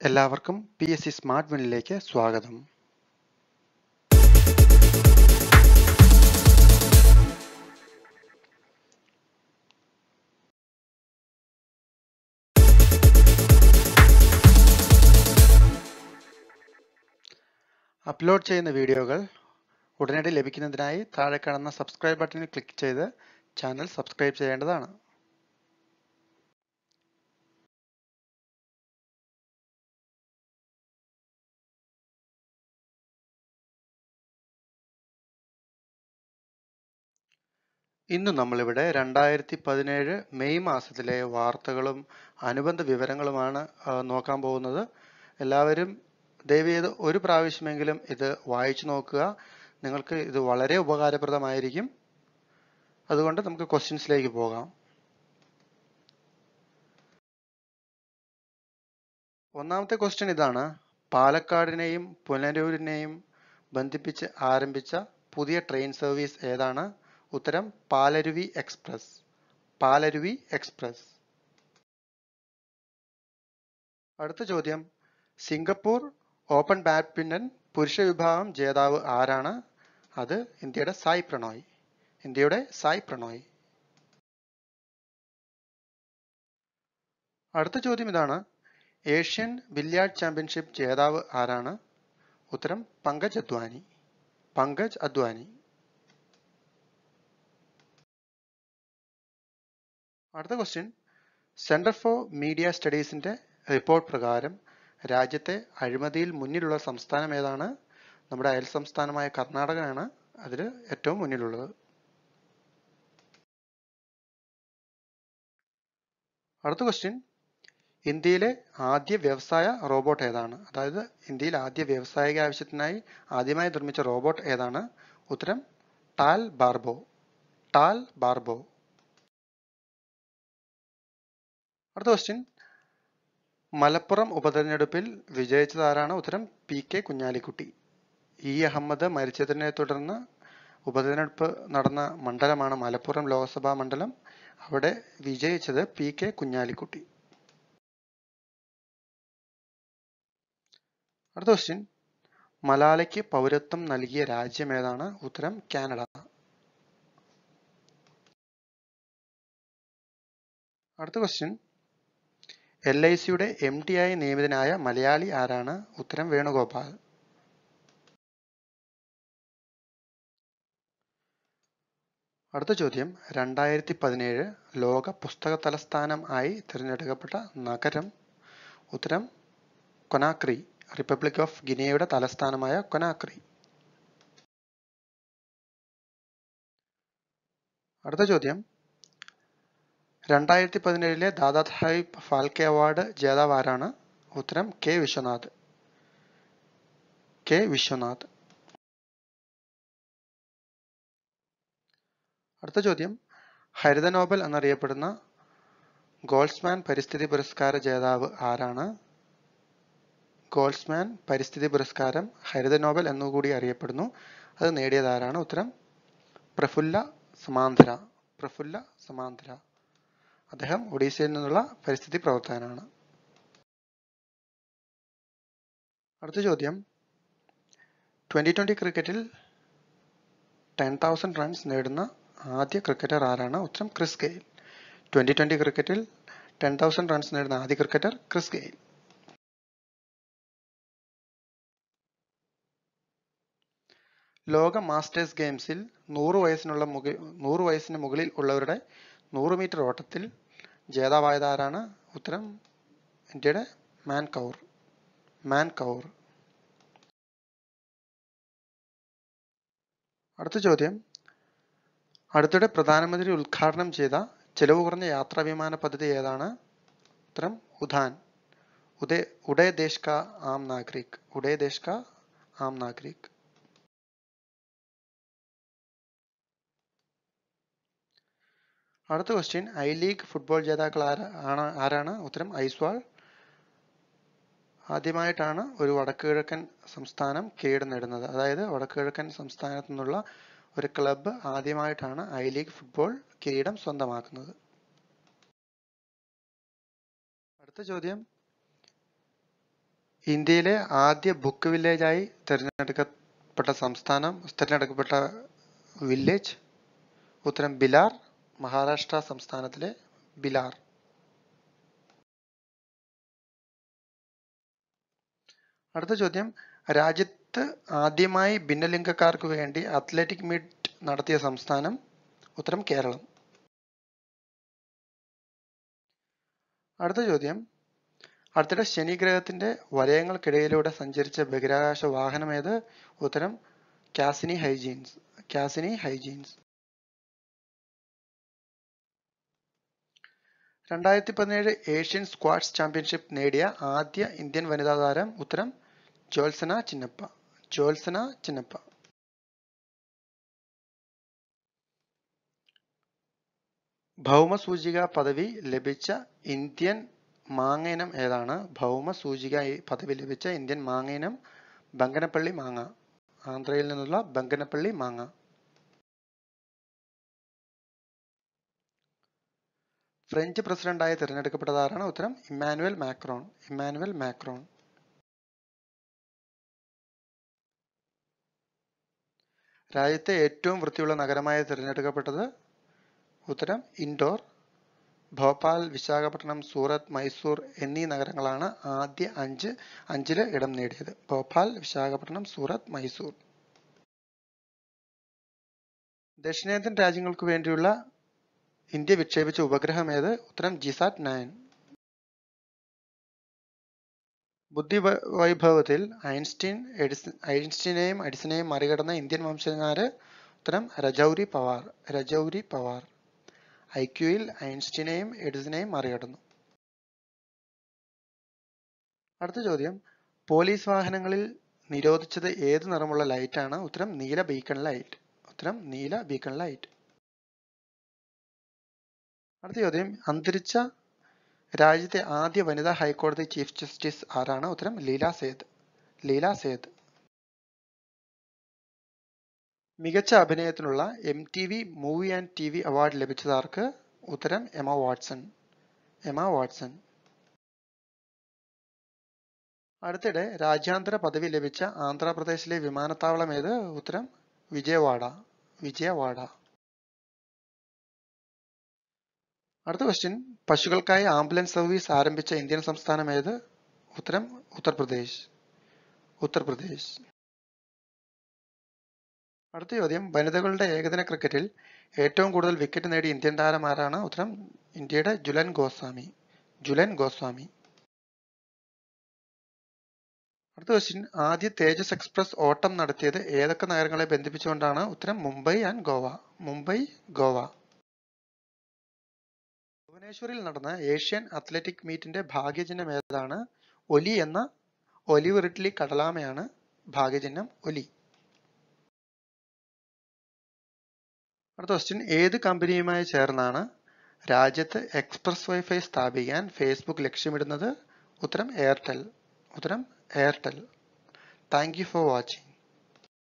എല്ലാവർക്കും P S C smart വിനിലേക്ക് സ്വാഗതം അപ്ലോഡ് ചെയ്യുന്ന വീഡിയോകൾ ഉടനടി ലഭിക്കുന്നതിനായി താഴെ കാണുന്ന സബ്സ്ക്രൈബ് ബട്ടണിൽ ക്ലിക്ക് ചെയ്ത് ചാനൽ സബ്സ്ക്രൈബ് ചെയ്യേണ്ടതാണ് ഇന്ന് നമ്മളിവിടെ രണ്ടായിരത്തി പതിനേഴ് മെയ് മാസത്തിലെ വാർത്തകളും അനുബന്ധ വിവരങ്ങളുമാണ് ആ, നോക്കാൻ പോകുന്നത് എല്ലാവരും ദയവ് ചെയ്ത് ഒരു പ്രാവശ്യമെങ്കിലും ഇത് വായിച്ചു നോക്കുക നിങ്ങൾക്ക് ഇത് വളരെ ഉപകാരപ്രദമായിരിക്കും അതുകൊണ്ട് നമുക്ക് ക്വസ്റ്റ്യൻസിലേക്ക് പോകാം ഒന്നാമത്തെ ക്വസ്റ്റ്യൻ ഇതാണ് പാലക്കാടിനെയും പുനലൂരിനെയും ബന്ധിപ്പിച്ച് ആരംഭിച്ച പുതിയ ട്രെയിൻ സർവീസ് ഏതാണ് ഉത്തരം പാലരുവി എക്സ്പ്രസ് പാലരുവി എക്സ്പ്രസ് അടുത്ത ചോദ്യം സിംഗപ്പൂർ ഓപ്പൺ ബാഡ്മിന്റൺ പുരുഷ വിഭാഗം ജേതാവ് ആരാണ് അത് ഇന്ത്യയുടെ സായ് പ്രണോയ് ഇന്ത്യയുടെ സായ് പ്രണോയ് അടുത്ത ചോദ്യം ഇതാണ് ഏഷ്യൻ ബില്യാർഡ് ചാമ്പ്യൻഷിപ്പ് ജേതാവ് ആരാണ് ഉത്തരം പങ്കജ് അദ്വാനി പങ്കജ് അദ്വാനി അടുത്ത ക്വസ്റ്റ്യൻ സെന്റർ ഫോർ മീഡിയ സ്റ്റഡീസിന്റെ റിപ്പോർട്ട് പ്രകാരം രാജ്യത്തെ അഴിമതിയിൽ മുന്നിലുള്ള സംസ്ഥാനം ഏതാണ് നമ്മുടെ അയൽ സംസ്ഥാനമായ കർണാടകയാണ് അതിൽ ഏറ്റവും മുന്നിലുള്ളത് അടുത്ത ക്വസ്റ്റ്യൻ ഇന്ത്യയിലെ ആദ്യ വ്യവസായ റോബോട്ട് ഏതാണ് അതായത് ഇന്ത്യയിൽ ആദ്യ വ്യാവസായിക ആവശ്യത്തിനായി ആദ്യമായി നിർമ്മിച്ച റോബോട്ട് ഏതാണ് ഉത്തരം ടാൽ ബാർബോ ടാൽ ബാർബോ അടുത്ത ക്വസ്റ്റ്യൻ മലപ്പുറം ഉപതെരഞ്ഞെടുപ്പിൽ വിജയിച്ചത് ആരാണ് ഉത്തരം P K Kunhalikutty E Ahmed മരിച്ചതിനെ തുടർന്ന് ഉപതെരഞ്ഞെടുപ്പ് നടന്ന മണ്ഡലമാണ് മലപ്പുറം ലോക്സഭാ മണ്ഡലം അവിടെ വിജയിച്ചത് പി കെ കുഞ്ഞാലിക്കുട്ടി അടുത്ത ക്വസ്റ്റ്യൻ മലാലയ്ക്ക് പൗരത്വം നൽകിയ രാജ്യം ഏതാണ് ഉത്തരം കാനഡ അടുത്ത ക്വസ്റ്റ്യൻ എൽ ഐ സിയുടെ എം ടി ആയി നിയമിതനായ മലയാളി ആരാണ് ഉത്തരം വേണുഗോപാൽ അടുത്ത ചോദ്യം രണ്ടായിരത്തി പതിനേഴ് ലോക പുസ്തക തലസ്ഥാനം ആയി തിരഞ്ഞെടുക്കപ്പെട്ട നഗരം ഉത്തരം കൊനാക്രി റിപ്പബ്ലിക് ഓഫ് ഗിനിയയുടെ തലസ്ഥാനമായ കൊനാക്രി അടുത്ത ചോദ്യം രണ്ടായിരത്തി പതിനേഴിലെ ദാദാ സാഹിബ് ഫാൽക്കെ അവാർഡ് ജേതാവ് ആരാണ് ഉത്തരം കെ വിശ്വനാഥ് കെ വിശ്വനാഥ് അടുത്ത ചോദ്യം ഹരിത നോബൽ എന്നറിയപ്പെടുന്ന ഗോൾസ്മാൻ പരിസ്ഥിതി പുരസ്കാര ജേതാവ് ആരാണ് ഗോൾസ്മാൻ പരിസ്ഥിതി പുരസ്കാരം ഹരിത നോബൽ എന്നുകൂടി അറിയപ്പെടുന്നു അത് നേടിയത് ആരാണ് ഉത്തരം പ്രഫുല്ല സമാന്തര പ്രഫുല്ല സമാന്തര അദ്ദേഹം ഒഡീഷയിൽ നിന്നുള്ള പരിസ്ഥിതി പ്രവർത്തകനാണ് അടുത്ത ചോദ്യം ട്വന്റി ട്വന്റി ക്രിക്കറ്റിൽ ടെൻ തൗസൻഡ് റൺസ് നേടുന്ന ആദ്യ ക്രിക്കറ്റർ ആരാണ് ഉത്തരം ക്രിസ് ഗെയിൽ ട്വന്റി ട്വന്റി ക്രിക്കറ്റിൽ ടെൻ തൗസൻഡ് റൺസ് നേടുന്ന ആദ്യ ക്രിക്കറ്റർ ക്രിസ് ഗെയിൽ ലോക മാസ്റ്റേഴ്സ് ഗെയിംസിൽ നൂറ് വയസ്സിനുള്ള മുക നൂറ് വയസ്സിന് മുകളിൽ ഉള്ളവരുടെ നൂറ് മീറ്റർ ഓട്ടത്തിൽ ജേതാവായത് ആരാണ് ഉത്തരം ഇന്ത്യയുടെ മാൻ കൗർ മാൻ കൗർ അടുത്ത ചോദ്യം അടുത്തിടെ പ്രധാനമന്ത്രി ഉദ്ഘാടനം ചെയ്ത ചെലവ് കുറഞ്ഞ യാത്രാ വിമാന പദ്ധതി ഏതാണ് ഉത്തരം ഉദാൻ ഉദയ ഉഡയ ദേശ് കാ ആം നാഗരിക് ഉഡയ ദേശ് കാ ആം നാഗരിക് അടുത്ത ക്വസ്റ്റ്യൻ ഐ ലീഗ് ഫുട്ബോൾ ജേതാക്കൾ ആരാ ആണ് ആരാണ് ഉത്തരം ഐസ്വാൾ ആദ്യമായിട്ടാണ് ഒരു വടക്ക് കിഴക്കൻ സംസ്ഥാനം കിരീടം നേടുന്നത് അതായത് വടക്ക് കിഴക്കൻ സംസ്ഥാനത്തു നിന്നുള്ള ഒരു ക്ലബ്ബ് ആദ്യമായിട്ടാണ് ഐ ലീഗ് ഫുട്ബോൾ കിരീടം സ്വന്തമാക്കുന്നത് അടുത്ത ചോദ്യം ഇന്ത്യയിലെ ആദ്യ ബുക്ക് വില്ലേജായി തിരഞ്ഞെടുക്കപ്പെട്ട സംസ്ഥാനം തിരഞ്ഞെടുക്കപ്പെട്ട വില്ലേജ് ഉത്തരം ബിലാർ മഹാരാഷ്ട്ര സംസ്ഥാനത്തിലെ ബിലാർ അടുത്ത ചോദ്യം രാജ്യത്ത് ആദ്യമായി ഭിന്നലിംഗക്കാർക്ക് വേണ്ടി അത്ലറ്റിക് മീറ്റ് നടത്തിയ സംസ്ഥാനം ഉത്തരം കേരളം അടുത്ത ചോദ്യം അടുത്തിടെ ശനി ഗ്രഹത്തിന്റെ വലയങ്ങൾക്കിടയിലൂടെ സഞ്ചരിച്ച ബഹിരാകാശ വാഹനം ഏത് ഉത്തരം കാസിനി ഹൈജീൻസ് കാസിനി ഹൈജീൻസ് രണ്ടായിരത്തി പതിനേഴ് ഏഷ്യൻ സ്ക്വാഷ് ചാമ്പ്യൻഷിപ്പ് നേടിയ ആദ്യ ഇന്ത്യൻ വനിതാ താരം ഉത്തരം ജോത്സന ചിന്നപ്പ ജോത്സന ചിന്നപ്പ ഭൗമസൂചിക പദവി ലഭിച്ച ഇന്ത്യൻ മാങ്ങ ഇനം ഏതാണ് ഭൗമസൂചിക പദവി ലഭിച്ച ഇന്ത്യൻ മാങ്ങ ഇനം ബങ്കനപ്പള്ളി മാങ്ങ ആന്ധ്രയിൽ നിന്നുള്ള ബങ്കനപ്പള്ളി മാങ്ങ ഫ്രഞ്ച് പ്രസിഡന്റായി തിരഞ്ഞെടുക്കപ്പെട്ടതാരാണ് ഉത്തരം ഇമ്മാനുവൽ മാക്രോൺ ഇമ്മാനുവൽ മാക്രോൺ രാജ്യത്തെ ഏറ്റവും വൃത്തിയുള്ള നഗരമായി തിരഞ്ഞെടുക്കപ്പെട്ടത് ഉത്തരം ഇൻഡോർ ഭോപ്പാൽ വിശാഖപട്ടണം സൂറത്ത് മൈസൂർ എന്നീ നഗരങ്ങളാണ് ആദ്യ അഞ്ച് അഞ്ചില് ഇടം നേടിയത് ഭോപ്പാൽ വിശാഖപട്ടണം സൂറത്ത് മൈസൂർ ദക്ഷിണേന്ത്യൻ രാജ്യങ്ങൾക്ക് വേണ്ടിയുള്ള ഇന്ത്യ വിക്ഷേപിച്ച ഉപഗ്രഹം ഏത് ഉത്തരം ജിസാറ്റ് നയൻ ബുദ്ധി വൈഭവത്തിൽ ഐൻസ്റ്റീൻ എഡിസൺ ഐൻസ്റ്റീനെയും എഡിസനെയും മറികടന്ന ഇന്ത്യൻ വംശജനാര് ഉത്തരം രജൌരി പവാർ രജൌരി പവാർ ഐക്യുയിൽ ഐൻസ്റ്റീനെയും എഡിസനെയും മറികടന്നു അടുത്ത ചോദ്യം പോലീസ് വാഹനങ്ങളിൽ നിരോധിച്ചത് ഏത് നിറമുള്ള ലൈറ്റ് ആണ് ഉത്തരം നീല ബീക്കൺ ലൈറ്റ് ഉത്തരം നീല ബീക്കൺ ലൈറ്റ് അടുത്ത ചോദ്യം അന്തരിച്ച രാജ്യത്തെ ആദ്യ വനിതാ ഹൈക്കോടതി ചീഫ് ജസ്റ്റിസ് ആരാണ് ഉത്തരം ലീല സേത് ലീല സേത് മികച്ച അഭിനയത്തിനുള്ള M T V movie and T V award ലഭിച്ചതാർക്ക് ഉത്തരം എമ വാട്സൺ എമ വാട്സൺ അടുത്തിടെ രാജ്യാന്തര പദവി ലഭിച്ച ആന്ധ്രാപ്രദേശിലെ വിമാനത്താവളം ഏത് ഉത്തരം വിജയവാഡ വിജയവാഡ അടുത്ത ക്വസ്റ്റ്യൻ പശുക്കൾക്കായി ആംബുലൻസ് സർവീസ് ആരംഭിച്ച ഇന്ത്യൻ സംസ്ഥാനം ഏത് ഉത്തരം ഉത്തർപ്രദേശ് ഉത്തർപ്രദേശ് അടുത്ത ചോദ്യം വനിതകളുടെ ഏകദിന ക്രിക്കറ്റിൽ ഏറ്റവും കൂടുതൽ വിക്കറ്റ് നേടിയ ഇന്ത്യൻ താരം ആരാണ് ഉത്തരം ഇന്ത്യയുടെ ജുലൻ ഗോസ്വാമി ജുലൻ ഗോസ്വാമി അടുത്ത ക്വസ്റ്റ്യൻ ആദ്യ തേജസ് എക്സ്പ്രസ് ഓട്ടം നടത്തിയത് ഏതൊക്കെ നഗരങ്ങളെ ബന്ധിപ്പിച്ചുകൊണ്ടാണ് ഉത്തരം മുംബൈ ആൻഡ് ഗോവ മുംബൈ ഗോവ ഭുവനേശ്വറിൽ നടന്ന ഏഷ്യൻ അത്ലറ്റിക് മീറ്റിന്റെ ഭാഗ്യചിഹ്നം ഏതാണ് ഒലി എന്ന ഒലിവ് റിഡ്ലി കടലാമയാണ് ഭാഗ്യചിഹ്നം ഒലി അടുത്ത ക്വസ്റ്റ്യൻ ഏത് കമ്പനിയുമായി ചേർന്നാണ് രാജ്യത്ത് എക്സ്പ്രസ് വൈഫൈ സ്ഥാപിക്കാൻ ഫേസ്ബുക്ക് ലക്ഷ്യമിടുന്നത് ഉത്തരം എയർടെൽ ഉത്തരം Airtel thank you for watching